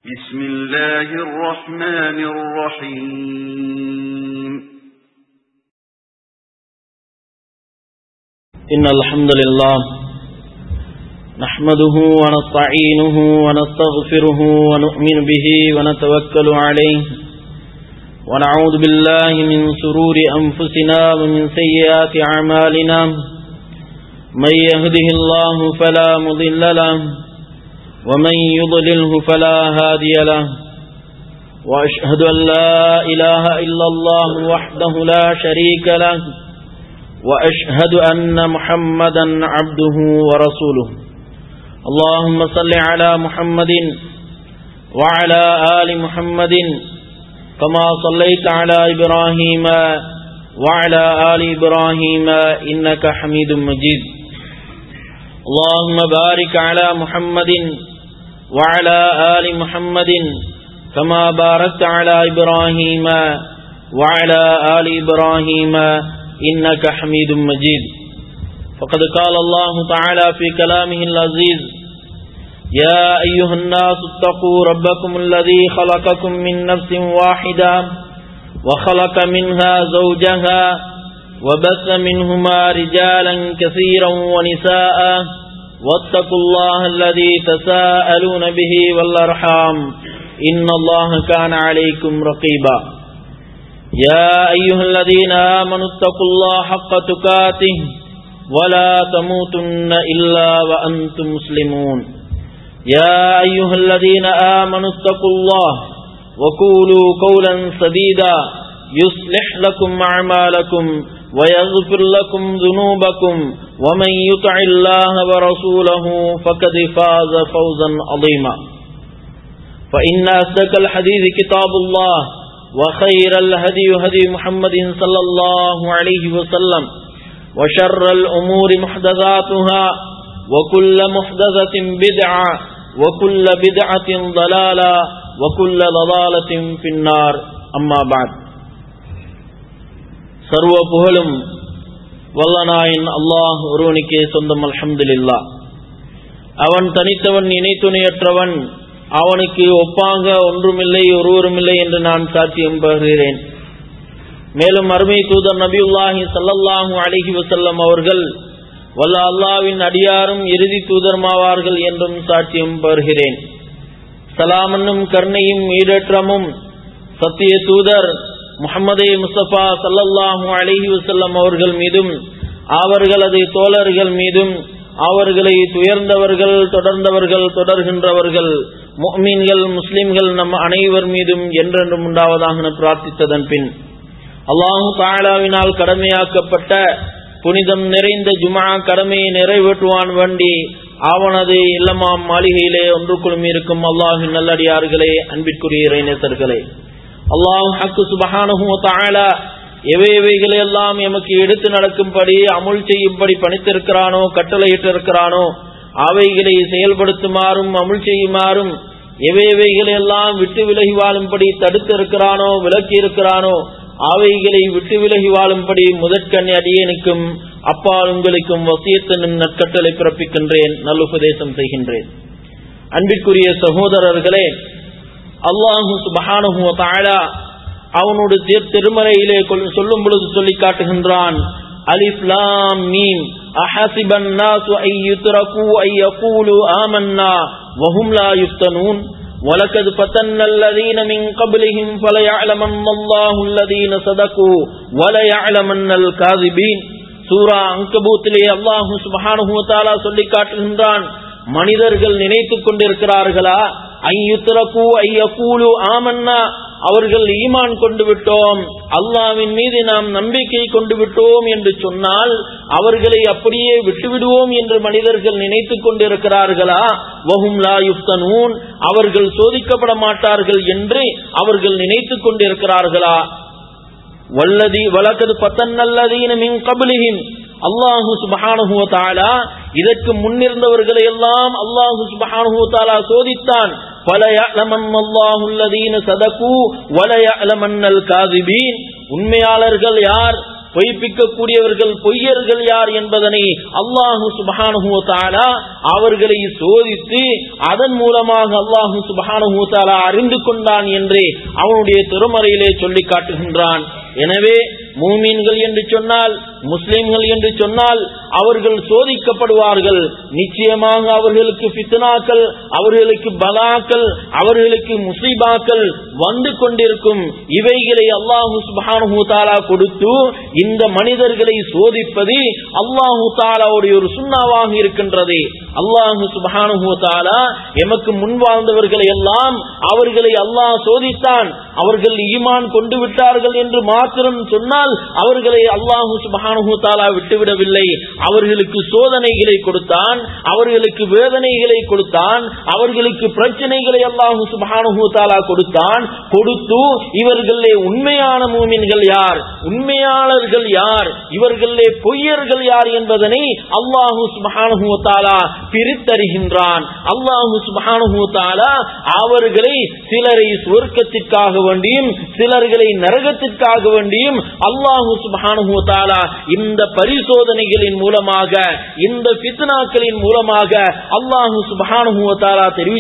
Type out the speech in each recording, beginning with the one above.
بسم الله الرحمن الرحيم إن الحمد لله نحمده ونستعينه ونستغفره ونؤمن به ونتوكل عليه ونعوذ بالله من سرور أنفسنا ومن سيئات أعمالنا من يهده الله فلا مضل له ومن يضلله فلا هادي له وأشهد أن لا إله إلا الله وحده لا شريك له وأشهد أن محمدا عبده ورسوله اللهم صل على محمد وعلى آل محمد كما صليت على إبراهيم وعلى آل إبراهيم إنك حميد مجيد اللهم بارك على محمد وعلى آل محمد كما باركت على إبراهيم وعلى آل إبراهيم إنك حميد مجيد فقد قال الله تعالى في كلامه العزيز يا أيها الناس اتقوا ربكم الذي خلقكم من نفس واحدة وخلق منها زوجها وبث منهما رجالا كثيرا ونساء واتقوا الله الذي تساءلون به والأرحام إن الله كان عليكم رقيبا يا أيها الذين آمنوا اتقوا الله حق تكاته ولا تموتن إلا وأنتم مسلمون يا أيها الذين آمنوا اتقوا الله وقولوا قولا سديدا يصلح لكم أعمالكم ويغفر لكم ذنوبكم ومن يطع الله ورسوله فقد فاز فوزا عظيما فإن أصدق الحديث كتاب الله وخير الهدي هدي محمد صلى الله عليه وسلم وشر الأمور محدثاتها وكل محدثة بدعة وكل بدعة ضلالة وكل ضلالة في النار أما بعد சர்வ புகழும் வல்லநாயின் அல்லாஹ் ஒருவனுக்கே சொந்தம் அல்ஹம்துலில்லா அவன் தனித்தவன் இணைத்துணையற்றவன் அவனுக்கு ஒப்பாக ஒன்றுமில்லை ஒருவருமில்லை என்று நான் சாட்சியம் பகிர்கிறேன் மேலும் அருமை தூதர் நபியுல்லாஹி சல்லல்லாஹு அலிஹி வசல்லம் அவர்கள் வல்ல அல்லாவின் அடியாரும் இறுதி தூதர்மாவார்கள் என்றும் சாட்சியம் பகிர்கிறேன் சலாமன்னும் கருணையும் ஈடேற்றமும் சத்திய தூதர் முகமதே முஸ்தபா சல்லல்லாஹு அலிஹி வசல்லம் அவர்கள் மீதும் அவர்களது தோழர்கள் மீதும் அவர்களை துயர்ந்தவர்கள் தொடர்ந்தவர்கள் தொடர்கின்றவர்கள் மீன்கள் முஸ்லிம்கள் நம் அனைவர் மீதும் என்றென்றும் உண்டாவதாக பிரார்த்தித்ததன் பின் அல்லாஹு தாலாவினால் கடமையாக்கப்பட்ட புனிதம் நிறைந்த ஜுமா கடமையை நிறைவேற்றுவான் வண்டி அவனது இல்லமாம் மாளிகையிலே ஒன்று குழுமி இருக்கும் அல்லாஹின் நல்லடியார்களே அன்பிற்குரிய இறைநேசர்களே அல்லாஹ் ஹக்கு சுபஹானஹு தாலா எவைகளை எல்லாம் எமக்கு எடுத்து நடக்கும்படி அமுல் செய்யும்படி பணித்திருக்கிறானோ கட்டளையிட்டிருக்கிறானோ அவைகளை செயல்படுத்துமாறும் அமுல் செய்யுமாறும் எவைகளை எல்லாம் விட்டு விலகி வாழும்படி தடுத்து இருக்கிறானோ விலக்கி இருக்கிறானோ அவைகளை விட்டு விலகி வாழும்படி முதற்கண் அடியனுக்கும் அப்பால் உங்களுக்கும் வசியத்தினும் நற்கட்டளை பிறப்பிக்கின்றேன் நல்லுபதேசம் செய்கின்றேன் அன்பிற்குரிய சகோதரர்களே அல்லாஹு சுபஹானஹு தாழா அவனுடைய திருமறையிலே சொல்லும் பொழுது சொல்லி காட்டுகின்றான் அலிஃப் லாம் மீம் أحسب الناس أن يتركوا أن يقولوا آمنا وهم لا يفتنون ولقد فتنا الذين من قبلهم فليعلمن الله الذين صدقوا وليعلمن الكاذبين சூரா அங்கபூத்திலே அல்லாஹு சுபஹானஹு தஆலா சொல்லி காட்டுகின்றான் மனிதர்கள் நினைத்துக் கொண்டிருக்கிறார்களா ஐயுத்திரகு ஐயகூலு ஆமன்னா அவர்கள் ஈமான் கொண்டு விட்டோம் அல்லாவின் மீது நாம் நம்பிக்கை கொண்டு விட்டோம் என்று சொன்னால் அவர்களை அப்படியே விட்டுவிடுவோம் என்று மனிதர்கள் நினைத்துக் கொண்டிருக்கிறார்களா வஹும் லா யுப்தனூன் அவர்கள் சோதிக்கப்பட மாட்டார்கள் என்று அவர்கள் நினைத்துக் கொண்டிருக்கிறார்களா வல்லதி வழக்கது பத்தன்னல்லதீன மின் கபிலிஹின் அல்லாஹு சுபஹானுஹு தாலா இதற்கு முன்னிருந்தவர்களை எல்லாம் அல்லாஹு சுபஹானுஹு தாலா சோதித்தான் பல அல்லாஹுல்லதீன சதகு வல அலமன்னல் காதிபீன் உண்மையாளர்கள் யார் பொய்ப்பிக்கக்கூடியவர்கள் பொய்யர்கள் யார் என்பதனை அல்லாஹு சுபஹானுஹு தாலா அவர்களை சோதித்து அதன் மூலமாக அல்லாஹு சுபஹானுஹு தாலா அறிந்து கொண்டான் என்று அவனுடைய திருமறையிலே சொல்லி காட்டுகின்றான் எனவே மூமீன்கள் என்று சொன்னால் முஸ்லிம்கள் என்று சொன்னால் அவர்கள் சோதிக்கப்படுவார்கள் நிச்சயமாக அவர்களுக்கு பித்னாக்கள் அவர்களுக்கு பலாக்கள் அவர்களுக்கு முசீபாக்கள் வந்து கொண்டிருக்கும் இவைகளை அல்லாஹு சுபானு தாலா கொடுத்து இந்த மனிதர்களை சோதிப்பது அல்லாஹு தாலாவுடைய ஒரு சுண்ணாவாக இருக்கின்றது அல்லாஹு சுபானு தாலா எமக்கு முன் வாழ்ந்தவர்களை எல்லாம் அவர்களை அல்லாஹ் சோதித்தான் அவர்கள் ஈமான் கொண்டு விட்டார்கள் என்று மாத்திரம் சொன்னால் அவர்களை அல்லாஹு சுபஹானு தாலா விட்டுவிடவில்லை அவர்களுக்கு சோதனைகளை கொடுத்தான் அவர்களுக்கு வேதனைகளை கொடுத்தான் அவர்களுக்கு பிரச்சனைகளை அல்லாஹு சுபஹானு தாலா கொடுத்தான் கொடுத்து இவர்களே உண்மையான மூமின்கள் யார் உண்மையாளர்கள் யார் இவர்களே பொய்யர்கள் யார் என்பதனை அல்லாஹு சுபஹானு தாலா பிரித்தறிகின்றான் அல்லாஹு சுபஹானு தாலா அவர்களை சிலரை சுவர்க்கத்திற்காக வேண்டியும் சிலர்களை நரகத்திற்காக வேண்டியும் அல்லாஹு சுபஹானு தாலா இந்த பரிசோதனைகளின் மூலமாக இந்த பித்னாக்களின் மூலமாக அல்லாஹு சுபஹானு தாலா தெரிவி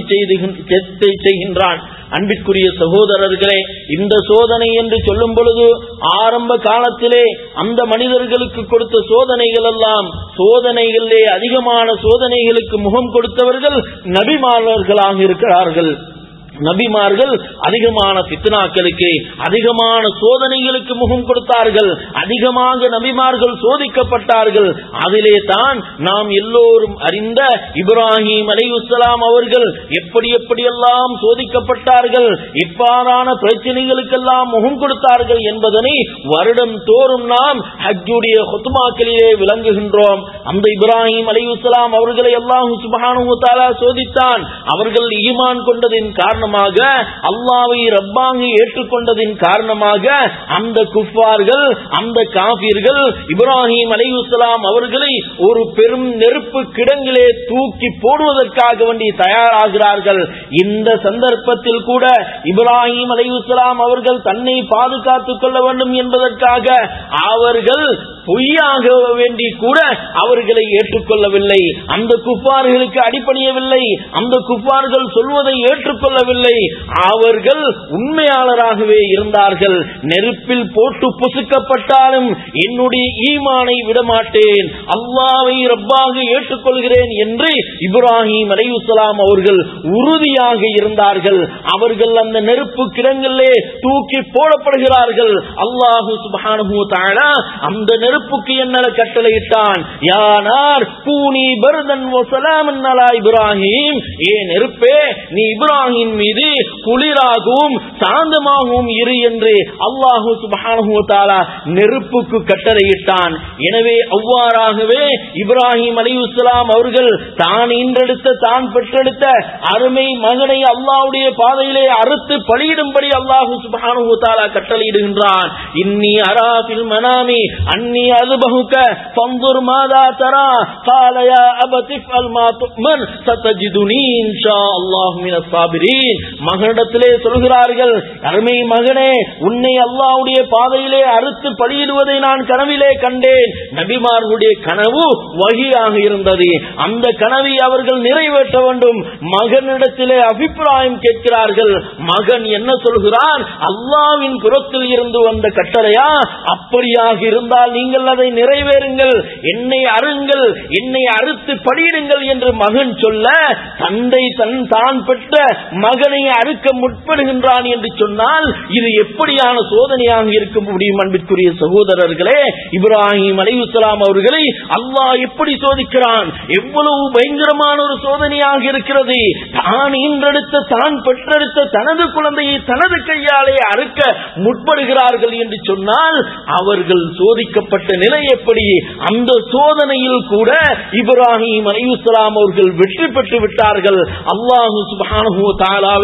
செய்கின்றான் அன்பிற்குரிய சகோதரர்களே இந்த சோதனை என்று சொல்லும் பொழுது ஆரம்ப காலத்திலே அந்த மனிதர்களுக்கு கொடுத்த சோதனைகள் எல்லாம் சோதனைகளிலே அதிகமான சோதனைகளுக்கு முகம் கொடுத்தவர்கள் நபிமாளர்களாக இருக்கிறார்கள் நபிமார்கள் அதிகமான பித்னாக்களுக்கு அதிகமான சோதனைகளுக்கு முகம் கொடுத்தார்கள் அதிகமாக நபிமார்கள் சோதிக்கப்பட்டார்கள் அதிலே தான் நாம் எல்லோரும் அறிந்த இப்ராஹிம் அலையுஸ்லாம் அவர்கள் எப்படி எப்படியெல்லாம் சோதிக்கப்பட்டார்கள் இவ்வாறான பிரச்சனைகளுக்கெல்லாம் முகம் கொடுத்தார்கள் என்பதனை வருடம் தோறும் நாம் ஹஜ்ஜுடைய ஹொத்துமாக்களிலே விளங்குகின்றோம் அந்த இப்ராஹிம் அலையுஸ்லாம் அவர்களை அல்லாஹு சுபஹானு தாலா சோதித்தான் அவர்கள் ஈமான் கொண்டதின் காரணம் காரணமாக அல்லாவை ரப்பாக ஏற்றுக்கொண்டதின் காரணமாக அந்த குஃபார்கள் அந்த காபீர்கள் இப்ராஹிம் அலையுஸ்லாம் அவர்களை ஒரு பெரும் நெருப்பு கிடங்கிலே தூக்கி போடுவதற்காக வேண்டி தயாராகிறார்கள் இந்த சந்தர்ப்பத்தில் கூட இப்ராஹிம் அலையுஸ்லாம் அவர்கள் தன்னை பாதுகாத்துக் கொள்ள வேண்டும் என்பதற்காக அவர்கள் பொய்யாக வேண்டி கூட அவர்களை ஏற்றுக்கொள்ளவில்லை அந்த குப்பார்களுக்கு அடிப்பணியவில்லை அந்த குப்பார்கள் சொல்வதை ஏற்றுக்கொள்ளவில்லை அவர்கள் உண்மையாளராகவே இருந்தார்கள் நெருப்பில் போட்டு புசுக்கப்பட்டாலும் என்னுடைய ஈமானை விடமாட்டேன் அல்லாவை ரப்பாக ஏற்றுக்கொள்கிறேன் என்று இப்ராஹிம் அலையுசலாம் அவர்கள் உறுதியாக இருந்தார்கள் அவர்கள் அந்த நெருப்பு கிடங்கிலே தூக்கி போடப்படுகிறார்கள் அல்லாஹு சுபானு தாழா அந்த நெருப்புக்கு என்ன கட்டளையிட்டான் யானார் பூனி பர்தன் அலா இப்ராஹிம் ஏ நெருப்பே நீ இப்ராஹிம் மீது குளிராகவும் சாந்தமாகவும் இரு என்று அல்லாஹு சுபானு தாலா நெருப்புக்கு கட்டளையிட்டான் எனவே அவ்வாறாகவே இப்ராஹிம் அலிவுஸ்லாம் அவர்கள் தான் ஈன்றெடுத்த தான் பெற்றெடுத்த அருமை மகனை அல்லாவுடைய பாதையிலே அறுத்து பலியிடும்படி அல்லாஹு சுபானு தாலா கட்டளையிடுகின்றான் இன்னி அராபில் மனாமி அன்னி அதுபகுக்க பந்துர் மாதா தரா காலயா அபதிஃப் அல் மா துக்மன் சத்தஜிதுனி இன்ஷா அல்லாஹ் மின சாபிரீன் மகனிடத்திலே சொல்கிறார்கள் அருமை மகனே உன்னை அல்லாஹ்வுடைய பாதையிலே அறுத்து பலியிடுவதை நான் கனவிலே கண்டேன் நபிமார்களுடைய கனவு வகியாக இருந்தது அந்த கனவை அவர்கள் நிறைவேற்ற வேண்டும் மகனிடத்திலே அபிப்பிராயம் கேட்கிறார்கள் மகன் என்ன சொல்கிறான் அல்லாவின் புறத்தில் இருந்து வந்த கட்டளையா அப்படியாக இருந்தால் நீங்கள் அதை நிறைவேறுங்கள் என்னை அருங்கள் என்னை அறுத்து படியிடுங்கள் என்று மகன் சொல்ல தந்தை தன் தான் பெற்ற மகனை அறுக்க முற்படுகின்றான் என்று சொன்னால் இது எப்படியான சோதனையாக இருக்க முடியும் அன்பிற்குரிய சகோதரர்களே இப்ராஹிம் அலையுசலாம் அவர்களை அல்லாஹ் எப்படி சோதிக்கிறான் எவ்வளவு பயங்கரமான ஒரு சோதனையாக இருக்கிறது தான் ஈன்றெடுத்த தான் பெற்றெடுத்த தனது குழந்தையை தனது கையாலே அறுக்க முற்படுகிறார்கள் என்று சொன்னால் அவர்கள் சோதிக்கப்பட்ட நிலை எப்படி அந்த சோதனையில் கூட இப்ராஹிம் அலையுஸ்லாம் அவர்கள் வெற்றி பெற்று விட்டார்கள் அல்லாஹு சுபானு தாலாவே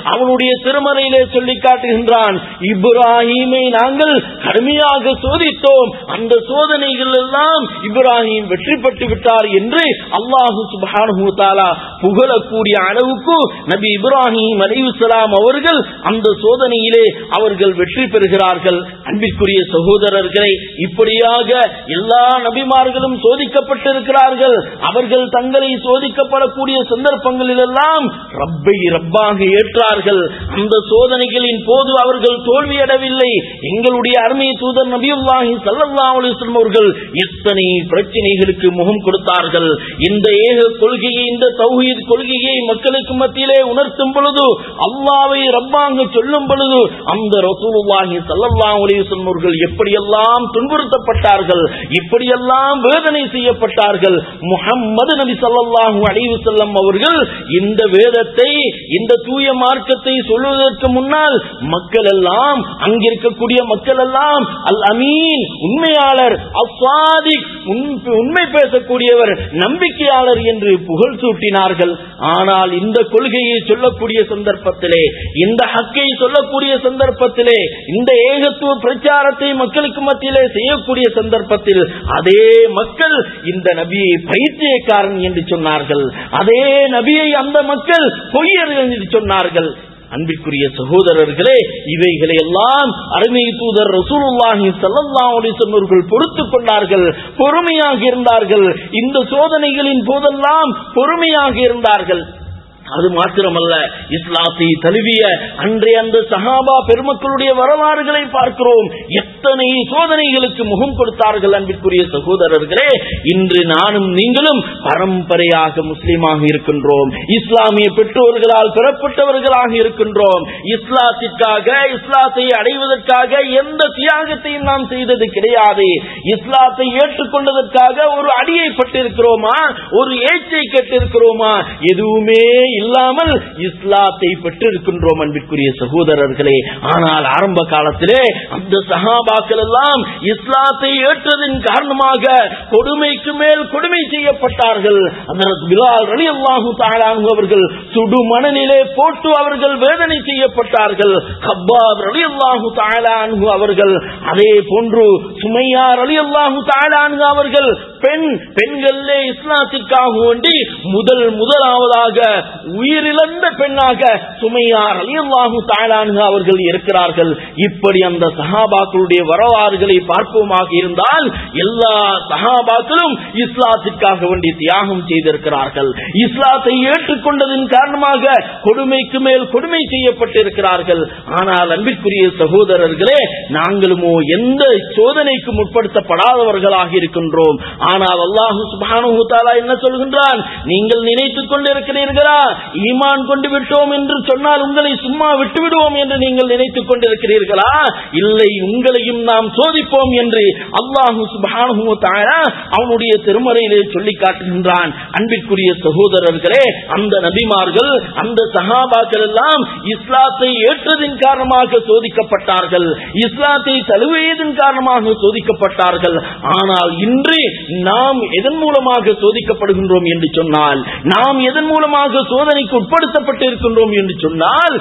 அவனுடைய திருமறையிலே சொல்லி காட்டுகின்றான் இப்ராஹீமை நாங்கள் கடுமையாக சோதித்தோம் அந்த சோதனைகள் எல்லாம் இப்ராஹிம் வெற்றி பெற்று விட்டார் என்று அல்லாஹு சுபானு தாலா புகழக்கூடிய அளவுக்கு நபி இப்ராஹிம் அலிவுசலாம் அவர்கள் அந்த சோதனையிலே அவர்கள் வெற்றி பெறுகிறார்கள் அன்பிற்குரிய சகோதரர்களை இப்படியாக எல்லா நபிமார்களும் சோதிக்கப்பட்டிருக்கிறார்கள் அவர்கள் தங்களை சோதிக்கப்படக்கூடிய சந்தர்ப்பங்களிலெல்லாம் ரப்பை ரப்பாக ஏற்றார்கள் அந்த சோதனைகளின் போது அவர்கள் தோல்வியடவில்லை எங்களுடைய அருமை தூதர் நபியுல்லாஹி சல்லல்லா அலிஸ்லம் அவர்கள் எத்தனை பிரச்சனைகளுக்கு முகம் கொடுத்தார்கள் இந்த ஏக கொள்கையை இந்த தௌஹீத் கொள்கையை மக்களுக்கு மத்தியிலே உணர்த்தும் பொழுது அல்லாவை ரப்பாங்க சொல்லும் பொழுது அந்த ரசூலுல்லாஹி சல்லல்லா அலிஸ்லம் அவர்கள் எப்படியெல்லாம் துன்புறுத்தப்பட்டார்கள் எப்படியெல்லாம் வேதனை செய்யப்பட்டார்கள் முஹம்மது நபி சல்லல்லாஹு அலைஹி வஸல்லம் அவர்கள் இந்த வேதத்தை இந்த தூய மார்க்கத்தை சொல்வதற்கு முன்னால் மக்கள் எல்லாம் அங்கிருக்கக்கூடிய மக்கள் எல்லாம் அல் அமீன் உண்மையாளர் அஸ்வாதிக் உண்மை பேசக்கூடியவர் நம்பிக்கையாளர் என்று புகழ் சூட்டினார்கள் ஆனால் இந்த கொள்கையை சொல்லக்கூடிய சந்தர்ப்பத்திலே இந்த ஹக்கை சொல்லக்கூடிய சந்தர்ப்பத்திலே இந்த ஏகத்துவ பிரச்சாரத்தை மக்களுக்கு மத்தியிலே செய்யக்கூடிய சந்தர்ப்பத்தில் அதே மக்கள் இந்த நபியை பைத்தியக்காரன் என்று சொன்னார்கள் அதே நபியை அந்த மக்கள் பொய்யர் என்று சொன்னார்கள் அன்பிற்குரிய சகோதரர்களே இவைகளை எல்லாம் அருமை தூதர் ரசூலுல்லாஹி ஸல்லல்லாஹு அலைஹி வஸல்லம் அவர்கள் பொறுத்துக் கொண்டார்கள் பொறுமையாக இருந்தார்கள் இந்த சோதனைகளின் போதெல்லாம் பொறுமையாக இருந்தார்கள் அது மாத்திரமல்ல இஸ்லாத்தை தழுவிய அன்றைய அந்த சஹாபா பெருமக்களுடைய வரலாறுகளை பார்க்கிறோம் எத்தனை சோதனைகளுக்கு முகம் கொடுத்தார்கள் அன்பிற்குரிய சகோதரர்களே இன்று நானும் நீங்களும் பரம்பரையாக முஸ்லீமாக இருக்கின்றோம் இஸ்லாமிய பெற்றோர்களால் பெறப்பட்டவர்களாக இருக்கின்றோம் இஸ்லாத்திற்காக இஸ்லாத்தை அடைவதற்காக எந்த தியாகத்தையும் நாம் செய்தது கிடையாது இஸ்லாத்தை ஏற்றுக்கொண்டதற்காக ஒரு அடியை பட்டிருக்கிறோமா ஒரு ஏச்சை கேட்டிருக்கிறோமா எதுவுமே இல்லாமல் இஸ்லாத்தை பெற்றிருக்கின்றோம் அன்பிற்குரிய சகோதரர்களே ஆனால் ஆரம்ப காலத்திலே அந்த சகாபாக்கள் எல்லாம் இஸ்லாத்தை ஏற்றதின் காரணமாக கொடுமைக்கு மேல் கொடுமை செய்யப்பட்டார்கள் பிலால் ரலி அல்லாஹு தாலானு அவர்கள் சுடு மணலிலே போட்டு அவர்கள் வேதனை செய்யப்பட்டார்கள் ஹப்பாப் ரலி அல்லாஹு தாலானு அவர்கள் அதே போன்று சுமையா ரலி அல்லாஹு தாலானு அவர்கள் பெண் பெண்களிலே இஸ்லாத்திற்காக வேண்டி முதல் முதலாவதாக உயிரிழந்த பெண்ணாக சுமையார் அலியல்லாஹு தாலானு அவர்கள் இருக்கிறார்கள் இப்படி அந்த சஹாபாக்களுடைய வரலாறுகளை பார்ப்போமாக இருந்தால் எல்லா சஹாபாக்களும் இஸ்லாத்திற்காக வேண்டி தியாகம் செய்திருக்கிறார்கள் இஸ்லாத்தை ஏற்றுக்கொண்டதன் காரணமாக கொடுமைக்கு மேல் கொடுமை செய்யப்பட்டிருக்கிறார்கள் ஆனால் அன்பிற்குரிய சகோதரர்களே நாங்களுமோ எந்த சோதனைக்கும் உட்படுத்தப்படாதவர்களாக இருக்கின்றோம் ஆனால் அல்லாஹு சுபானு தாலா என்ன சொல்கின்றான் நீங்கள் நினைத்துக் கொண்டிருக்கிறீர்களா ஈமான் கொண்டு விட்டோம் என்று சொன்னால் உங்களை சும்மா விட்டு விடுவோம் என்று நீங்கள் நினைத்துக் கொண்டிருக்கிறீர்களா இல்லை உங்களையும் நாம் சோதிப்போம் என்று அல்லாஹு சுபானு தாலா அவனுடைய திருமறையிலே சொல்லி காட்டுகின்றான் அன்பிற்குரிய சகோதரர்களே அந்த நபிமார்கள் அந்த சஹாபாக்கள் எல்லாம் இஸ்லாத்தை ஏற்றதின் காரணமாக சோதிக்கப்பட்டார்கள் இஸ்லாத்தை தழுவியதன் காரணமாக சோதிக்கப்பட்டார்கள் ஆனால் இன்று நாம் எதன் மூலமாக சோதிக்கப்படுகின்றோம் என்று சொன்னால் நாம் எதன் மூலமாக சோதனைக்கு உட்படுத்தப்பட்டு இருக்கின்றோம் என்று சொன்னால்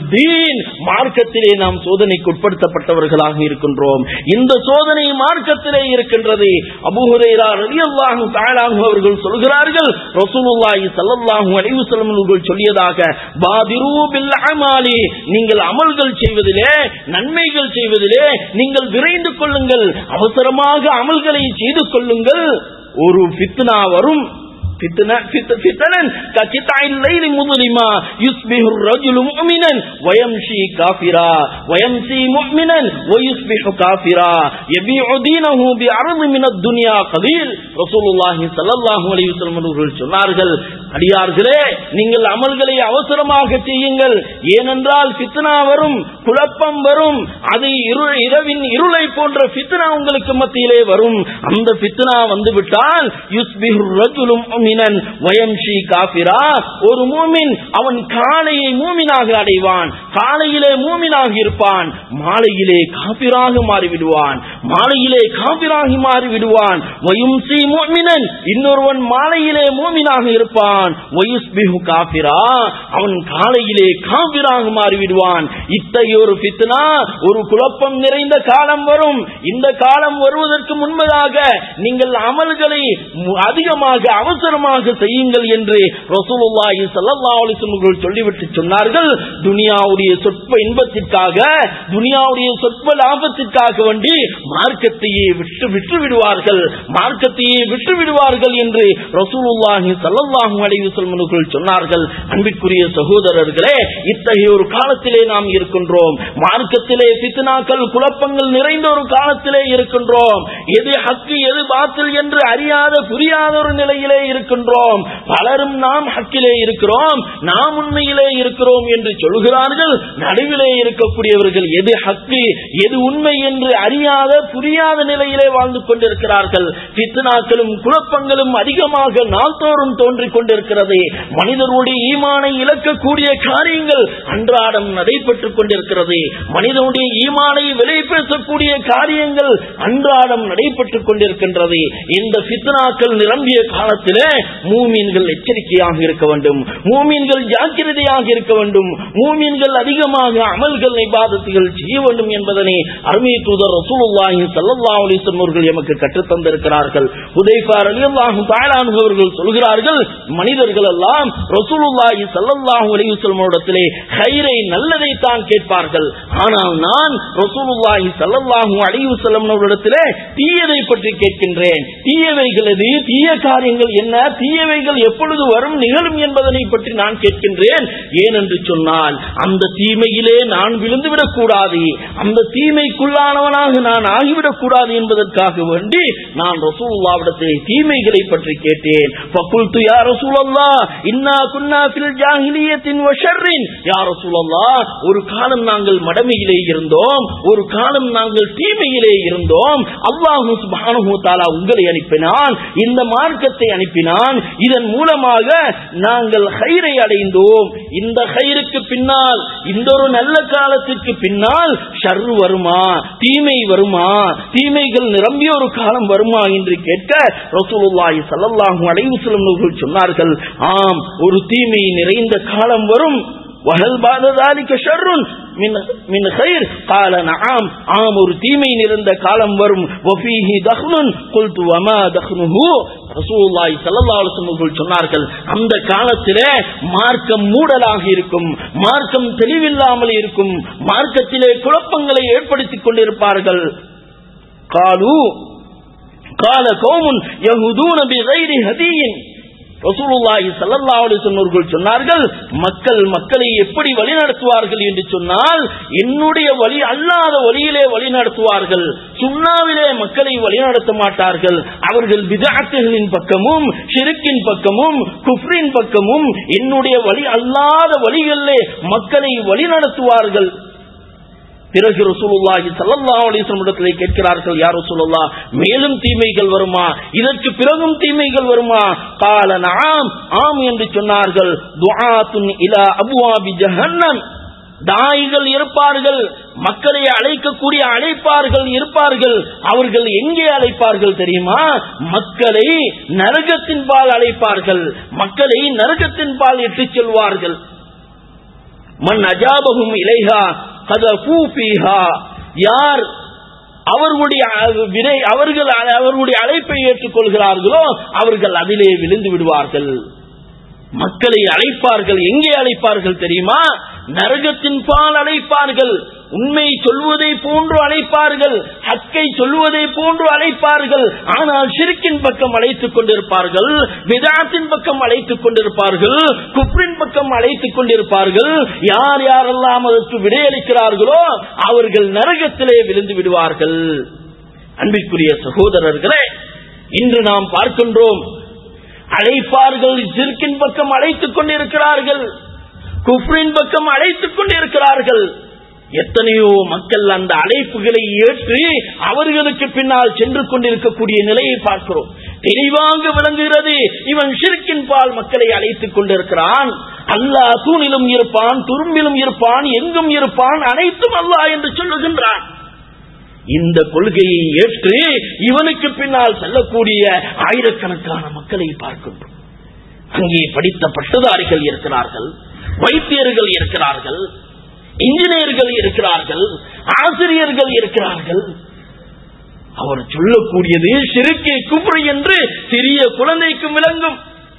மார்க்கத்திலே நாம் சோதனைக்கு உட்படுத்தப்பட்டவர்களாக இருக்கின்றோம் இந்த சோதனை மார்க்கத்திலே இருக்கின்றது அபுஹுரேரா ரலியல்லாஹு தஆலாஹு அவர்கள் சொல்கிறார்கள் ரசூலுல்லாஹி ஸல்லல்லாஹு அலைஹி வஸல்லம் அவர்கள் சொல்லியதாக பாதிரு பில் அமாலி நீங்கள் அமல்கள் செய்வதிலே நன்மைகள் செய்வதிலே நீங்கள் விரைந்து கொள்ளுங்கள் அவசரமாக அமல்களை செய்து கொள்ளுங்கள் ஒரு ஃபித்னா வரும் فتنة فتنا كقطع الليل مظلما يصبح الرجل مؤمنا ويمشي كافرا ويمشي مؤمنا ويصبح كافرا يبيع دينه بعرض من الدنيا قليل رسول الله صلى الله عليه وسلم அவர்கள் சொன்னார்கள் அடியார்களே நீங்கள் அமல்களை அவசரமாக செய்யுங்கள் ஏனென்றால் பித்னா வரும் குழப்பம் வரும் அது இரவின் இருளை போன்ற பித்னா உங்களுக்கு மத்தியிலே வரும் அந்த பித்னா வந்து விட்டால் யுஸ்பிஹு ரஜுலும் முஃமினன் வயம்ஷி காஃபிரா ஒரு மூமின் அவன் காலையை மூமினாக அடைவான் காலையிலே மூமினாக இருப்பான் மாலையிலே காபிராக மாறிவிடுவான் மாலையிலே காபிராகி மாறிவிடுவான் வயும்சி மூமினன் இன்னொருவன் மாலையிலே மூமினாக இருப்பான் வயுஸ்பிஹு காபிரா அவன் காலையிலே காபிராக மாறிவிடுவான் இத்தகைய ஒரு ஃபித்னா ஒரு குழப்பம் நிறைந்த காலம் வரும் இந்த காலம் வருவதற்கு முன்பதாக நீங்கள் அமல்களை மு- அதிகமாக அவசரமாக செய்யுங்கள் என்று ரசூலுல்லாஹி ஸல்லல்லாஹு அலைஹி வஸல்லம் சொல்லிவிட்டு சொன்னார்கள் துனியாவுடைய சொற்ப இன்பத்திற்காக துனியாவுடைய சொற்ப லாபத்திற்காக வேண்டி மார்க்கத்தையே விட்டு விட்டு விடுவார்கள் மார்க்கத்தையே விட்டு விடுவார்கள் என்று ரசூலுல்லாஹி ஸல்லல்லாஹு அலைஹி வஸல்லம் அவர்கள் சொன்னார்கள் அன்பிற்குரிய சகோதரர்களே இத்தகைய ஒரு காலத்திலே நாம் இருக்கின்றோம் மார்க்கத்திலே ஃபித்னாக்கள் குழப்பங்கள் நிறைந்த ஒரு காலத்திலே இருக்கின்றோம் எது ஹக்கு எது பாத்தில் என்று அறியாத புரியாத ஒரு நிலையிலே இருக்கின்றோம் பலரும் நாம் ஹக்கிலே இருக்கிறோம் நாம் உண்மையிலே இருக்கிறோம் என்று சொல்கிறார்கள் நடுவிலே இருக்கக்கூடியவர்கள் எது ஹக்கு எது உண்மை என்று அறியாத புரியாத நிலையிலே வாழ்ந்து கொண்டிருக்கிறார்கள் ஃபித்னாக்களும் குழப்பங்களும் அதிகமாக நாள்தோறும் தோன்றிக் கொண்டிருக்கிறது மனிதனுடைய ஈமானை இழக்கக்கூடிய காரியங்கள் அன்றாடம் நடைபெற்றுக் கொண்டிருக்கிறது மனிதனுடைய ஈமானை விலை பேசக்கூடிய காரியங்கள் அன்றாடம் நடைபெற்றுக் கொண்டிருக்கின்றது இந்த ஃபித்னாக்கள் நிரம்பிய காலத்திலே மூமீன்கள் எச்சரிக்கையாக இருக்க வேண்டும் மூமீன்கள் ஜாக்கிரதையாக இருக்க வேண்டும் மூமீன்கள் அதிகமாக அமல்கள் இபாதத்துகள் செய்ய வேண்டும் என்பதனை அருமை தூதர் ரசூலுல்லாஹி ஸல்லல்லாஹு அலைஹி வஸல்லம் அவர்கள் எமக்கு கற்றுத் தந்திருக்கிறார்கள் ஹுதைஃபா ரலியல்லாஹு தஆலா அன்ஹு அவர்கள் சொல்கிறார்கள் மனிதர்கள் எல்லாம் ரசூலுல்லாஹி ஸல்லல்லாஹு அலைஹி வஸல்லம் இடத்திலே ஹைரை நல்லதை தான் கேட்பார்கள் ஆனால் நான் ரசூலுல்லாஹி ஸல்லல்லாஹு அலைஹி வஸல்லம் அவர்களிடத்திலே தீயதை பற்றி கேட்கின்றேன் தீயவைகள் எது தீய காரியங்கள் என்ன தீயவைகள் எப்பொழுது வரும் நிகழும் என்பதனை பற்றி நான் கேட்கின்றேன் ஏனென்று சொன்னால் அந்த தீமையிலே நான் விழுந்துவிடக் கூடாது அந்த தீமைக்குள்ளானவனாக நான் ஆகிவிடக் கூடாது என்பதற்காக வேண்டி நான் ரசூலுல்லாவிடத்திலே தீமைகளை பற்றி கேட்டேன் ஃபகுல்து யா ரசூலல்லாஹ் இன்னா குன்னா ஃபில் ஜாஹிலியத்தின் வஷர்ரின் யா ரசூலல்லாஹ் ஒரு காலம் நாங்கள் மடமையிலே இருந்தோம் ஒரு காலம் நாங்கள் தீமையிலே இருந்தோம் அல்லாஹு சுப்ஹானஹு தஆலா உங்களை அனுப்பினான் இந்த மார்க்கத்தை அனுப்பினான் இதன் மூலமாக நாங்கள் ஹைரை அடைந்தோம் இந்த ஹைருக்கு பின்னால் இந்த ஒரு நல்ல காலத்திற்கு பின்னால் ஷர் வருமா தீமை வருமா தீமைகள் நிரம்பிய ஒரு காலம் வருமா என்று கேட்க ரசூலுல்லாஹி ஸல்லல்லாஹு அலைஹி வஸல்லம் அவர்கள் சொன்னார்கள் ஆம் ஒரு தீமை நிறைந்த காலம் வரும் وهل بعد ذلك شر من من خير قال نعم ஆம் ஒரு தீமை நிறைந்த காலம் வரும் وفيه دخن قلت وما دخنه ரசூலுல்லாஹி ஸல்லல்லாஹு அலைஹி வஸல்லம் அவர்கள் சொன்னார்கள் அந்த காலத்திலே மார்க்கம் மூடலாக இருக்கும் மார்க்கம் தெளிவில்லாமல் இருக்கும் மார்க்கத்திலே குழப்பங்களை ஏற்படுத்திக் கொண்டிருப்பார்கள் காலு கால கௌமுன் யஹுதூன பிகைரி ஹதீயின் ரசூலுல்லாஹி ஸல்லல்லாஹு அலைஹி வஸல்லம் அவர்கள் சொன்னார்கள் மக்கள் மக்களை எப்படி வழி நடத்துவார்கள் என்று சொன்னால் என்னுடைய வழி அல்லாத வழியிலே வழி நடத்துவார்கள் சுண்ணாவிலே மக்களை வழி நடத்த மாட்டார்கள் அவர்கள் பிதஅத்துகளின் பக்கமும் ஷிருக்கின் பக்கமும் குஃப்ரின் பக்கமும் என்னுடைய வழி அல்லாத வழிகளிலே மக்களை வழி நடத்துவார்கள் பிறகு ரசூலுல்லாஹி ஸல்லல்லாஹு அலைஹி வஸல்லம் இடத்திலே கேட்கிறார்கள் யா ரசூலுல்லாஹ் மேலும் தீமைகள் வருமா இதற்கு பிறகும் தீமைகள் வருமா கால நஆம் ஆம் என்று சொன்னார்கள் துஆத்துன் இலா அபுவாபி ஜஹன்னம் தாய்கள் இருப்பார்கள் மக்களை அழைக்கக்கூடிய அழைப்பார்கள் இருப்பார்கள் அவர்கள் எங்கே அழைப்பார்கள் தெரியுமா மக்களை நரகத்தின் பால் அழைப்பார்கள் மக்களை நரகத்தின் பால் இட்டுச் செல்வார்கள் மன் அஜாபகும் இலைஹா கதஃபூ ஃபீஹா யார் அவர்களுடைய விரை அவர்கள் அவர்களுடைய அழைப்பை ஏற்றுக்கொள்கிறார்களோ அவர்கள் அதிலே விழுந்து விடுவார்கள் மக்களை அழைப்பார்கள் எங்கே அழைப்பார்கள் தெரியுமா நரகத்தின் பால் அழைப்பார்கள் உண்மை சொல்வதை போன்று அழைப்பார்கள் ஹக்கை சொல்வதை போன்று அழைப்பார்கள் ஆனால் ஷிருக்கின் பக்கம் அழைத்துக் கொண்டிருப்பார்கள் விதாத்தின் பக்கம் அழைத்துக் கொண்டிருப்பார்கள் குப்ரின் பக்கம் அழைத்துக் கொண்டிருப்பார்கள் யார் யாரெல்லாம் அதற்கு விடையளிக்கிறார்களோ அவர்கள் நரகத்திலே விழுந்து விடுவார்கள் அன்பிற்குரிய சகோதரர்களே இன்று நாம் பார்க்கின்றோம் அழைப்பார்கள் சிற்கின் பக்கம் அழைத்துக் கொண்டிருக்கிறார்கள் குஃப்ரின் பக்கம் அழைத்துக் கொண்டிருக்கிறார்கள் எத்தனையோ மக்கள் அந்த அழைப்புகளை ஏற்று அவர்களுக்கு பின்னால் சென்று கொண்டிருக்கக்கூடிய நிலையை பார்க்கிறோம் தெளிவாக விளங்குகிறது இவன் ஷிர்கின் பால் மக்களை அழைத்துக் கொண்டிருக்கிறான் அல்லாஹ் தூணிலும் இருப்பான் துரும்பிலும் இருப்பான் எங்கும் இருப்பான் அனைத்தும் அல்லாஹ் என்று சொல்லுகின்றான் இந்த கொள்கையை ஏற்று இவனுக்கு பின்னால் செல்லக்கூடிய ஆயிரக்கணக்கான மக்களை பார்க்கின்றோம் அங்கே படித்த பட்டதாரிகள் இருக்கிறார்கள் வைத்தியர்கள் இருக்கிறார்கள் இன்ஜினியர்கள் இருக்கிறார்கள் ஆசிரியர்கள் இருக்கிறார்கள் அவர் சொல்லக்கூடியது சிறுக்கை குப்ரு என்று சிறிய குழந்தைக்கும் விளங்கும்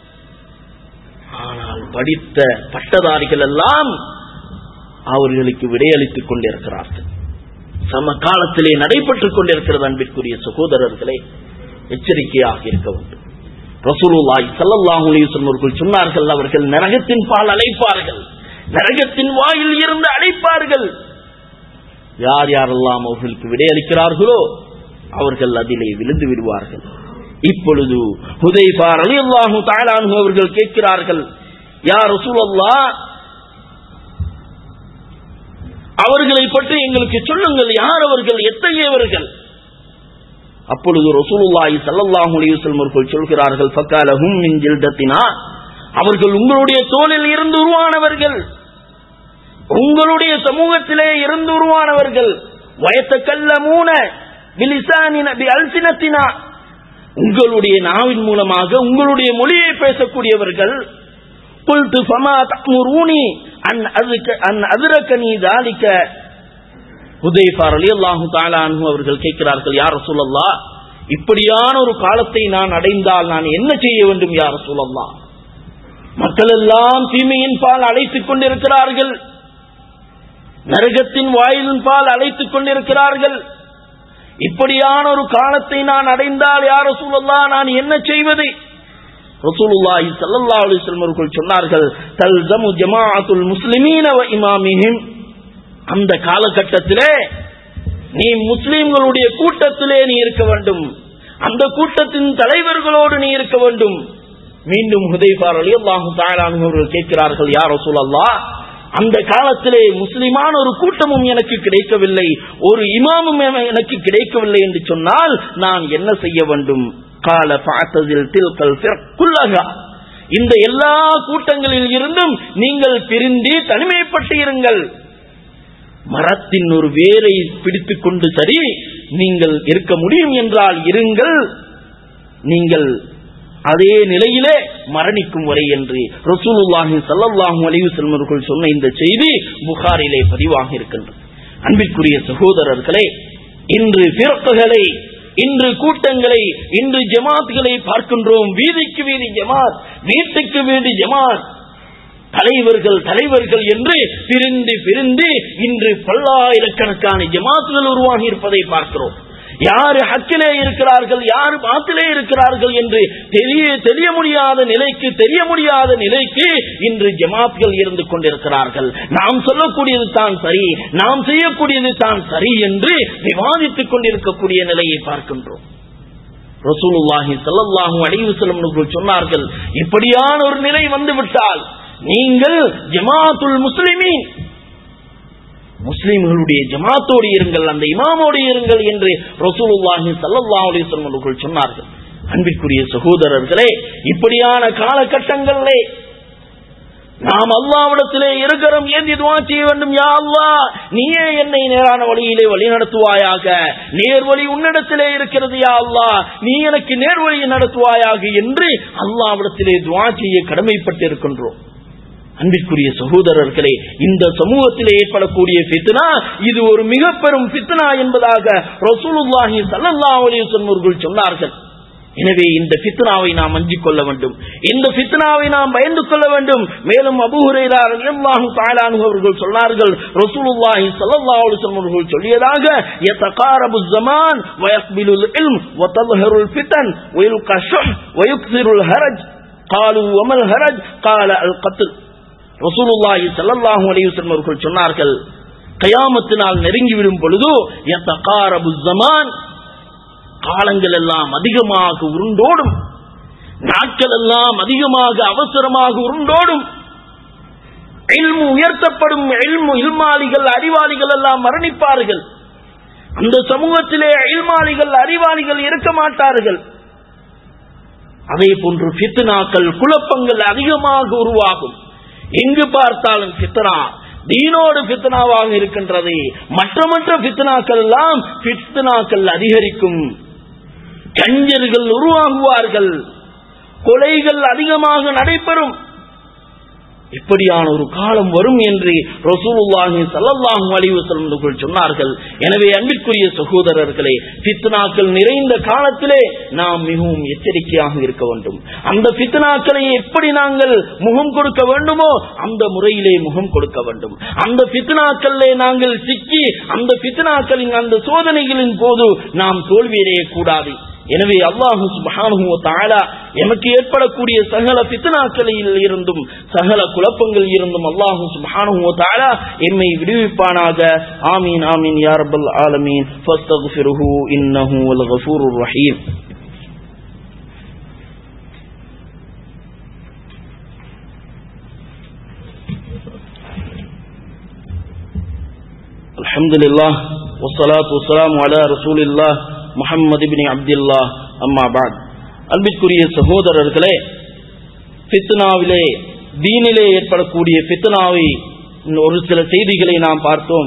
ஆனால் படித்த பட்டதாரிகள் எல்லாம் அவர்களுக்கு விடையளித்துக் கொண்டிருக்கிறார்கள் சம காலத்திலே நடைபெற்றுக் கொண்டிருக்கிறது அன்பிற்குரிய சகோதரர்களே எச்சரிக்கையாக இருக்க வேண்டும் ரசூலுல்லாய் சல்லல்லாஹு அலைஹி வஸல்லம் சொன்னார்கள் அவர்கள் நரகத்தின் பால் அழைப்பார்கள் நரகத்தின் வாயில் இருந்து அழைப்பார்கள் யார் யாரெல்லாம் அவர்களுக்கு விடையளிக்கிறார்களோ அவர்கள் அதிலே விழுந்து விடுவார்கள் இப்பொழுது ஹுதைஃபா ரலியல்லாஹு தஆலா அன்ஹு அவர்கள் கேட்கிறார்கள் யா ரசூலல்லாஹ் அவர்களை பற்றி எங்களுக்கு சொல்லுங்கள் யார் அவர்கள் எத்தகையவர்கள் அப்பொழுது ரசூலுல்லாஹி ஸல்லல்லாஹு அலைஹி வஸல்லம் அவர்கள் சொல்கிறார்கள் ஃபகாலஹும் மின் ஜில்தத்தினா அவர்கள் உங்களுடைய தோளில் இருந்து உருவானவர்கள் உங்களுடைய சமூகத்திலே இருந்து உருவானவர்கள் வயத்தக்கல்லமூன பிலிசானின பி அல்சினத்தினா உங்களுடைய நாவின் மூலமாக உங்களுடைய மொழியை பேசக்கூடியவர்கள் قلت فما تأمروني أن أذك أن أدركني ذلك ஹுதைஃபா ரலியல்லாஹு தஆலா அன்ஹு அவர்கள் கேட்கிறார்கள் யார் ரசூலல்லாஹ் இப்படியான ஒரு காலத்தை நான் அடைந்தால் நான் என்ன செய்ய வேண்டும் யார் ரசூலல்லாஹ் மக்கள் எல்லாம் தீமையின் பால் அழைத்துக் கொண்டிருக்கிறார்கள் நரகத்தின் வாயிலின் பால் அழைத்துக் கொண்டிருக்கிறார்கள் இப்படியான ஒரு காலத்தை நான் அடைந்தால் யார் ரசூலல்லாஹ் நான் என்ன செய்வது ரசூலுல்லாஹி ஸல்லல்லாஹு அலைஹி வஸல்லம் அவர்கள் சொன்னார்கள் தல்சமு ஜமாஅத்துல் முஸ்லிமீன வ இமாமிஹிம் அந்த காலகட்டத்திலே நீ முஸ்லிம்களுடைய கூட்டத்திலே நீ இருக்க வேண்டும் அந்த கூட்டத்தின் தலைவர்களோடு நீ இருக்க வேண்டும் மீண்டும் ஹுதைஃபார் ரலியல்லாஹு தஆலா அன்ஹு அவர்கள் கேட்கிறார்கள் யா ரசூலல்லாஹ் அந்த காலத்திலே முஸ்லிமான ஒரு கூட்டமும் எனக்கு கிடைக்கவில்லை ஒரு இமாமும் எனக்கு கிடைக்கவில்லை என்று சொன்னால் நான் என்ன செய்ய வேண்டும் கால பார்த்ததில் தில்கல் குல்லகா இந்த எல்லா கூட்டங்களில் இருந்தும் நீங்கள் பிரிந்து தனிமைப்பட்டு இருங்கள் மரத்தின் ஒரு வேரை பிடித்துக் கொண்டு சரி நீங்கள் இருக்க முடியும் என்றால் இருங்கள் நீங்கள் அதே நிலையிலே மரணிக்கும் வரை என்று ரசூலுல்லாஹி ஸல்லல்லாஹு அலைஹி வஸல்லம் அவர்கள் சொன்ன இந்த செய்தி புகாரிலே பதிவாக இருக்கின்றது அன்பிற்குரிய சகோதரர்களே இன்று பிறப்புகளை இன்று கூட்டங்களை இன்று ஜமாத்களை பார்க்கின்றோம் வீதிக்கு வீதி ஜமாத் வீட்டுக்கு வீடு ஜமாத் தலைவர்கள் தலைவர்கள் என்று பிரிந்து பிரிந்து இன்று பல்லாயிரக்கணக்கான ஜமாத்துகள் உருவாகி இருப்பதை பார்க்கிறோம் யாரு ஹக்கிலே இருக்கிறார்கள் யாரு பாத்திலே இருக்கிறார்கள் என்று தெரிய தெரிய முடியாத நிலைக்கு தெரிய முடியாத நிலைக்கு இன்று ஜமாத்கள் இருந்து கொண்டிருக்கிறார்கள் நாம் சொல்லக்கூடியது தான் சரி நாம் செய்யக்கூடியது தான் சரி என்று விவாதித்துக் கொண்டிருக்கக்கூடிய நிலையை பார்க்கின்றோம் ரசூலுல்லாஹி ஸல்லல்லாஹு அலைஹி வஸல்லம் சொன்னார்கள் இப்படியான ஒரு நிலை வந்து விட்டால் நீங்கள் ஜமாத்துல் முஸ்லிமீன் முஸ்லிம்களுடைய ஜமாத்தோடு இருங்கள் அந்த இமாமோடு இருங்கள் என்று ரசூலுல்லாஹி ஸல்லல்லாஹு அலைஹி வஸல்லம் அவர்கள் சொன்னார்கள் அன்பிற்குரிய சகோதரர்களே இப்படியான காலகட்டங்களிலே நாம் அல்லாவிடத்திலே இருக்கிறோம் ஏந்தி துவா செய்ய வேண்டும் யா அல்லா நீயே என்னை நேரான வழியிலே வழி நடத்துவாயாக நேர்வழி உன்னிடத்திலே இருக்கிறது யா அல்லா நீ எனக்கு நேர்வழியை நடத்துவாயாக என்று அல்லாவிடத்திலே துவா செய்ய கடமைப்பட்டு இருக்கின்றோம் அன்பிற்குரிய சகோதரர்களே இந்த சமூகத்தில் ஏற்படக்கூடிய பித்னா இது ஒரு மிக பெரும் பித்னா என்பதாக ரசூலுல்லாஹி ஸல்லல்லாஹு அலைஹி வஸல்லம் சொன்னார்கள் எனவே இந்த பித்னாவை நாம் அஞ்சிக் கொள்ள வேண்டும் இந்த பித்னாவை நாம் பயந்து கொள்ள வேண்டும் மேலும் அபூ ஹுரைரா ரலியல்லாஹு தஆலா அன்ஹு அவர்கள் சொன்னார்கள் ரசூலுல்லாஹி ஸல்லல்லாஹு அலைஹி வஸல்லம் அவர்கள் சொல்லியதாக யதகாரபு ஸமான் வ யக்பிலுல் இல்ம் வ தظهرுல் ஃபிதன் வ யுல்கா ஷுஹ் வ யுக்ஸிருல் ஹரஜ் قالوا وما الهرج قال القتل ரசூலுல்லாஹி ஸல்லல்லாஹு அலைஹி வஸல்லம் அவர்கள் சொன்னார்கள் கயாமத்து நாள் நெருங்கிவிடும் பொழுது யதகாரபு ஸமான் காலங்கள் எல்லாம் அதிகமாக உருண்டோடும் நாட்கள் எல்லாம் அதிகமாக அவசரமாக உருண்டோடும் இல்மு உயர்த்தப்படும் இல்மு இல்மாளிகள் அறிவாளிகள் எல்லாம் மரணிப்பார்கள் அந்த சமூகத்திலே இல்மாளிகள் அறிவாளிகள் இருக்க மாட்டார்கள் அதே போன்று ஃபித்னாக்கள் குழப்பங்கள் அதிகமாக உருவாகும் எங்கு பார்த்தாலும் ஃபித்னா தீனோடு ஃபித்னாவாக இருக்கின்றது மற்ற மற்ற ஃபித்னாக்கள் எல்லாம் ஃபித்னாக்கள் அதிகரிக்கும் கஞ்சர்கள் உருவாகுவார்கள் கொலைகள் அதிகமாக நடைபெறும் இப்படியான ஒரு காலம் வரும் என்று ரசூலுல்லாஹி ஸல்லல்லாஹு அலைஹி வஸல்லம் சொன்னார்கள் எனவே அன்பிற்குரிய சகோதரர்களே ஃபித்னாக்கள் நிறைந்த காலத்திலே நாம் மிகவும் எச்சரிக்கையாக இருக்க வேண்டும் அந்த ஃபித்னாக்களை எப்படி நாங்கள் முகம் கொடுக்க வேண்டுமோ அந்த முறையிலே முகம் கொடுக்க வேண்டும் அந்த ஃபித்னாக்களிலே நாங்கள் சிக்கி அந்த ஃபித்னாக்களின் அந்த சோதனைகளின் போது நாம் தோல்வியடைய கூடாது எனவே அல்லாஹு சுப்ஹானஹு வ தஆலா எமக்கு ஏற்படக்கூடிய சகல ஃபித்னாக்களில் இருந்தும் சகல குழப்பங்கள் இருந்தும் அல்லாஹு சுப்ஹானஹு வ தஆலா எம்மை விடுவிப்பானாக ஆமீன் ஆமீன் யா ரப்பல் ஆலமீன் ஃபஸ்தக்ஃபிருஹு இன்னஹு வல் கஃபூருர் ரஹீம் الحمد لله والصلاة والسلام على رسول الله முஹம்மது பின் அப்துல்லா அம்மா பாத் அன்பிற்குரிய சகோதரர்களே ஃபித்னாவிலே தீனிலே ஏற்படக்கூடிய ஃபித்னாவை ஒரு சில செய்திகளை நாம் பார்த்தோம்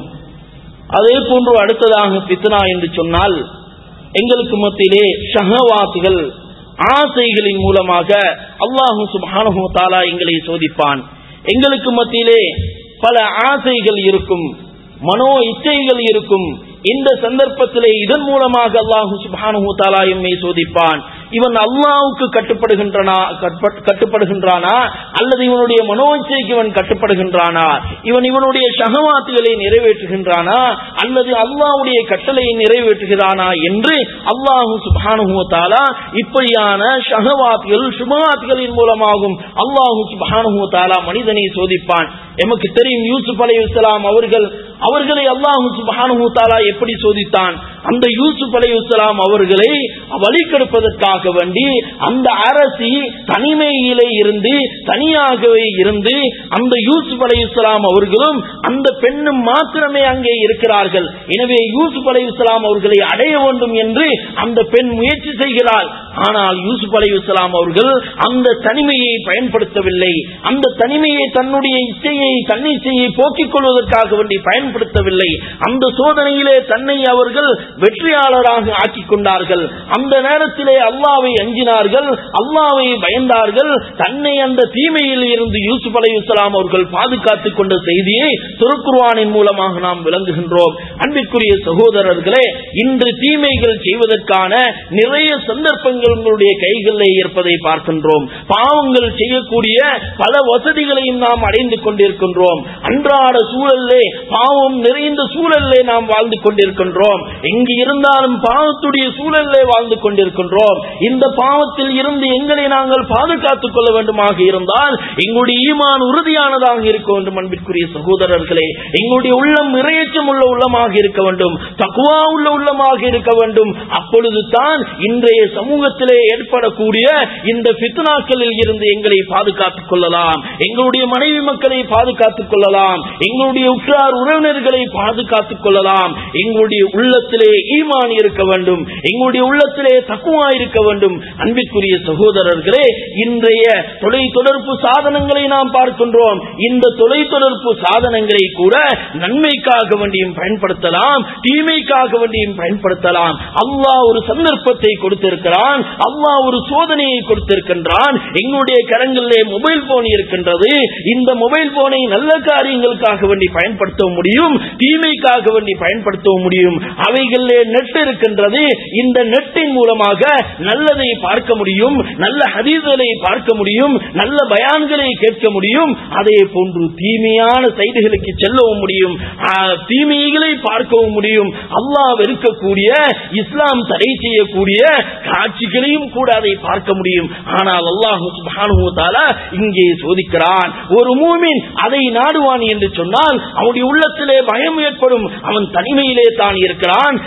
அதே போன்று அடுத்ததாக ஃபித்னா என்று சொன்னால் எங்களுக்கு மத்தியிலே ஷஹவாத்துகள் ஆசைகளின் மூலமாக அல்லாஹு சுபானு தாலா எங்களை சோதிப்பான் எங்களுக்கு மத்தியிலே பல ஆசைகள் இருக்கும் மனோ இச்சைகள் இருக்கும் இந்த சந்தர்ப்பத்திலே இதன் மூலமாக அல்லாஹு சுபானு தாலா எம்மை சோதிப்பான் இவன் அல்லாவுக்கு கட்டுப்படுகின்றனா கட்டுப்படுகின்றானா அல்லது இவனுடைய மனோச்சைக்கு இவன் கட்டுப்படுகின்றானா இவன் இவனுடைய சகவாத்துகளை நிறைவேற்றுகின்றானா அல்லது அல்லாவுடைய கட்டளையை நிறைவேற்றுகிறானா என்று அல்லாஹு சுபானு தாலா இப்படியான ஷஹவாத்துகள் சுபகாத்துகளின் மூலமாகும் அல்லாஹு சுபானு தாலா மனிதனை சோதிப்பான் எமக்கு தெரியும் யூசுப் அலை இஸ்லாம் அவர்கள் அவர்களை அல்லாஹு சுபானு தாலா எப்படி சோதித்தான் அந்த யூசுப் அலை இஸ்லாம் அவர்களை வழிகெடுப்பதற்காக வேண்டி அந்த அரசி தனிமையிலே இருந்து தனியாகவே இருந்து அந்த யூசுப் அலை இஸ்லாம் அவர்களும் அந்த பெண்ணும் மாத்திரமே அங்கே இருக்கிறார்கள் எனவே யூசுப் அலை இஸ்லாம் அவர்களை அடைய வேண்டும் என்று அந்த பெண் முயற்சி செய்கிறாள் ஆனால் யூசுப் அலை இஸ்லாம் அவர்கள் அந்த தனிமையை பயன்படுத்தவில்லை அந்த தனிமையை தன்னுடைய இச்சையை தன்னிச்சையை போக்கிக் கொள்வதற்காக வேண்டி பயன்படுத்தவில்லை அந்த சோதனையிலே தன்னை அவர்கள் வெற்றியாளராக ஆக்கிக் கொண்டார்கள் அந்த நேரத்திலே அல்லாவை அஞ்சினார்கள் அல்லாவை பயந்தார்கள் தன்னை அந்த தீமையில் இருந்து யூசுப் அலை இஸ்லாம் அவர்கள் பாதுகாத்துக் கொண்ட செய்தியை திருக்குர்வானின் மூலமாக நாம் விளங்குகின்றோம் அன்பிற்குரிய சகோதரர்களே இன்று தீமைகள் செய்வதற்கான நிறைய சந்தர்ப்பங்கள் உங்களுடைய கைகளில் இருப்பதை பார்க்கின்றோம் பாவங்கள் செய்யக்கூடிய பல வசதிகளையும் நாம் அடைந்து கொண்டிருக்கின்றோம் அன்றாட சூழல்லே பாவம் நிறைந்த சூழல்லே நாம் வாழ்ந்து கொண்டிருக்கின்றோம் எங்கு இருந்தாலும் பாவத்துடைய சூழல்லே வாழ்ந்து கொண்டிருக்கின்றோம் இந்த பாவத்தில் இருந்து எங்களை நாங்கள் பாதுகாத்துக் கொள்ள வேண்டுமாக இருந்தால் எங்களுடைய ஈமான் உறுதியானதாக இருக்க வேண்டும் அன்பிற்குரிய சகோதரர்களே எங்களுடைய உள்ளம் இறையச்சம் உள்ள உள்ளமாக இருக்க வேண்டும் தக்குவா உள்ள உள்ளமாக இருக்க வேண்டும் அப்பொழுது தான் இன்றைய சமூகத்திலே ஏற்படக்கூடிய இந்த பித்னாக்களில் இருந்து எங்களை பாதுகாத்துக் கொள்ளலாம் எங்களுடைய மனைவி மக்களை பாதுகாத்துக் கொள்ளலாம் எங்களுடைய உற்றார் உறவினர்களை பாதுகாத்துக் கொள்ளலாம் எங்களுடைய உள்ளத்திலே ஈமான் இருக்க வேண்டும் எங்களுடைய உள்ளத்திலே தக்குவா இருக்க வேண்டும் அன்பிற்குரிய சகோதரர்களே இன்றைய தொலை தொடர்பு சாதனங்களை நாம் பார்க்கின்றோம் இந்த தொலை தொடர்பு சாதனங்களை கூட நன்மைக்காக வேண்டியும் பயன்படுத்தலாம் தீமைக்காக வேண்டியும் பயன்படுத்தலாம் அல்லாஹ் ஒரு சந்தர்ப்பத்தை கொடுத்திருக்கிறான் அல்லாஹ் ஒரு சோதனையை கொடுத்திருக்கின்றான் எங்களுடைய கரங்களிலே மொபைல் போன் இருக்கின்றது இந்த மொபைல் போனை நல்ல காரியங்களுக்காக வேண்டி பயன்படுத்த முடியும் தீமைக்காக வேண்டி பயன்படுத்த முடியும் அவைகளிலே நெட் இருக்கின்றது இந்த நெட்டின் மூலமாக நல்லதை பார்க்க முடியும் நல்ல ஹதீஸ்களை பார்க்க முடியும் நல்ல பயான்களை கேட்க முடியும் அதே போன்று தீமையான சைடுகளுக்கு செல்லவும் முடியும் ஆ, தீமைகளை பார்க்கவும் முடியும் அல்லாஹ் வெறுக்கக்கூடிய இஸ்லாம் தடை செய்யக்கூடிய காட்சிகளையும் கூட அதை பார்க்க முடியும் ஆனால் அல்லாஹு சுப்ஹானஹு வ தஆலா இங்கே சோதிக்கிறான் ஒரு மூமின் அதை நாடுவான் என்று சொன்னால் அவனுடைய உள்ளத்திலே பயம் ஏற்படும் அவன் தனிமையிலே தான் இருக்கிறான்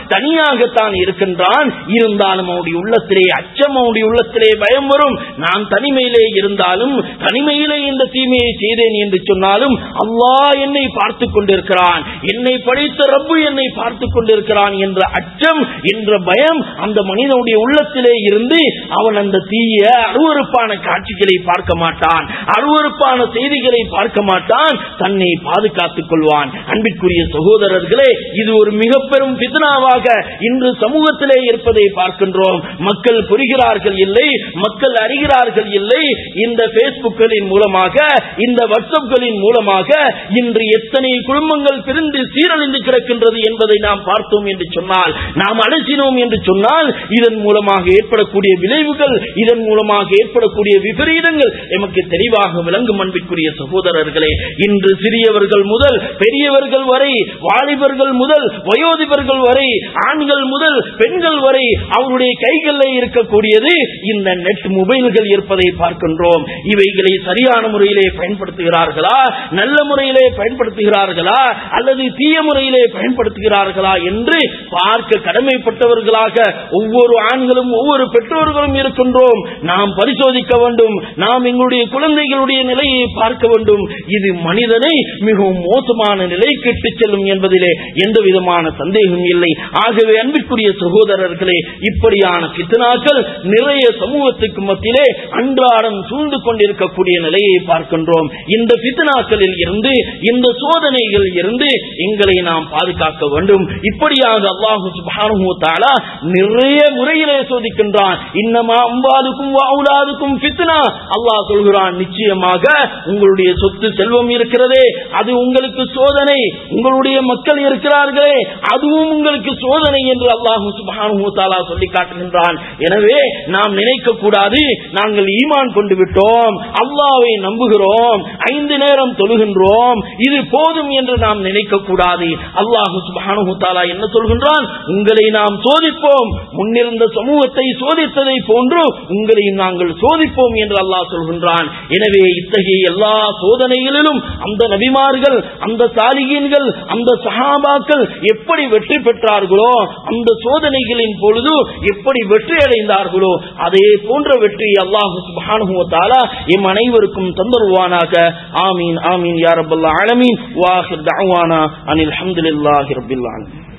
தனியாகத்தான் இருக்கின்றான் இருந்தாலும் அவனுடைய உள்ளத்திலே அச்சம் அவனுடைய உள்ளத்திலே பயம் வரும் நான் தனிமையிலே இருந்தாலும் தனிமையிலே இந்த தீமையை செய்தேன் என்று சொன்னாலும் அல்லாஹ் என்னை பார்த்து கொண்டிருக்கிறான் என்னை படைத்த ரப்பு என்னை பார்த்து கொண்டிருக்கிறான் என்ற அச்சம் என்ற பயம் அந்த மனிதனுடைய உள்ளத்திலே இருந்து அவன் அந்த தீய அருவறுப்பான காட்சிகளை பார்க்க மாட்டான் அருவறுப்பான செய்திகளை பார்க்க மாட்டான் தன்னை பாதுகாத்துக் கொள்வான் அன்பிற்குரிய சகோதரர்களே இது ஒரு மிக பெரும் பித்னாவாக இன்று சமூகத்திலே இருப்பதை பார்க்கின்றோம் மக்கள் புரிகிறார்கள் இல்லை மக்கள் அறிகிறார்கள் இல்லை இந்த பேஸ்புக்களின் மூலமாக இந்த வாட்ஸ்அப்களின் மூலமாக இன்று எத்தனை குடும்பங்கள் பிரிந்து சீரழிந்து கிடக்கின்றது என்பதை நாம் பார்த்தோம் என்று சொன்னால் நாம் அலசினோம் என்று சொன்னால் இதன் மூலமாக ஏற்படக்கூடிய விளைவுகள் இதன் மூலமாக ஏற்படக்கூடிய விபரீதங்கள் எமக்கு தெளிவாக விளங்கும் அன்பிற்குரிய சகோதரர்களே இன்று சிறியவர்கள் முதல் பெரியவர்கள் வரை வாலிபர்கள் முதல் வயோதிபர்கள் வரை ஆண்கள் முதல் பெண்கள் வரை அவருடைய கைகளில் இருக்கக்கூடியது இந்த நெட் மொபைல்கள் இருப்பதை பார்க்கின்றோம் இவைகளை சரியான முறையிலே பயன்படுத்துகிறார்களா நல்ல முறையிலே பயன்படுத்துகிறார்களா அல்லது தீய முறையிலே பயன்படுத்துகிறார்களா என்று பார்க்க கடமைப்பட்டவர்களாக ஒவ்வொரு ஆண்களும் ஒவ்வொரு பெற்றோர்களும் இருக்கின்றோம் நாம் பரிசோதிக்க வேண்டும் நாம் எங்களுடைய குழந்தைகளுடைய நிலையை பார்க்க வேண்டும் இது மனிதனை மிகவும் மோசமான நிலைக்கு இட்டுச் செல்லும் என்பதிலே எந்த விதமான சந்தேகம் இல்லை ஆகவே அன்பிற்குரிய சகோதரர்களே இப்படியான பித்தனாக்கள் நிறைய சமூகத்துக்கு மத்தியிலே அன்றாடம் சூழ்ந்து கொண்டிருக்கக்கூடிய நிலையை பார்க்கின்றோம் இந்த பித்தனாக்களில் இருந்து இந்த சோதனைகள் இருந்து எங்களை நாம் பாதுகாக்க வேண்டும் இப்படியாக அல்லாஹு சுப்ஹானஹு தஆலா நிறைய முறையிலே சோதிக்கின்றான் இன்னமா அம்பாலுக்கும் அவுலாதுக்கும் ஃபித்னா அல்லாஹ் சொல்கிறான் நிச்சயமாக உங்களுடைய சொத்து செல்வம் இருக்கிறதே அது உங்களுக்கு சோதனை உங்களுடைய மக்கள் இருக்கிறார்களே அதுவும் உங்களுக்கு சோதனை என்று அல்லாஹு சுப்ஹானஹு தஆலா சொல்லி காட்டுகின்றான் எனவே நாம் நினைக்க கூடாது நாங்கள் ஈமான் கொண்டு விட்டோம் அல்லாவை நம்புகிறோம் ஐந்து நேரம் தொழுகின்றோம் இது போதும் என்று நாம் நினைக்க கூடாது அல்லாஹு சுப்ஹானஹு தஆலா என்ன சொல்கின்றான் உங்களை நாம் சோதிப்போம் முன்னிருந்த சமூகத்தை சோதித்ததை போன்று உங்களை நாங்கள் சோதிப்போம் என்று அல்லாஹ் சொல்கின்றான் எனவே இத்தகைய எல்லா சோதனைகளிலும் அந்த நபிமார்கள் அந்த சாலிகீன்கள் அந்த சஹாபாக்கள் எப்படி வெற்றி பெற்றார்களோ அந்த சோதனைகளின் பொழுது எப்படி வெற்றி அடைந்தார்களோ அதே போன்ற வெற்றி அல்லாஹு சுப்ஹானஹு வ தஆலா எம் அனைவருக்கும் தந்தருவானாக ஆமீன் ஆமீன் யா ரப்பல் ஆலமீன் வாஹிர் தஅவானா அனில் ஹம்துலில்லாஹி ரப்பில் ஆலமீன்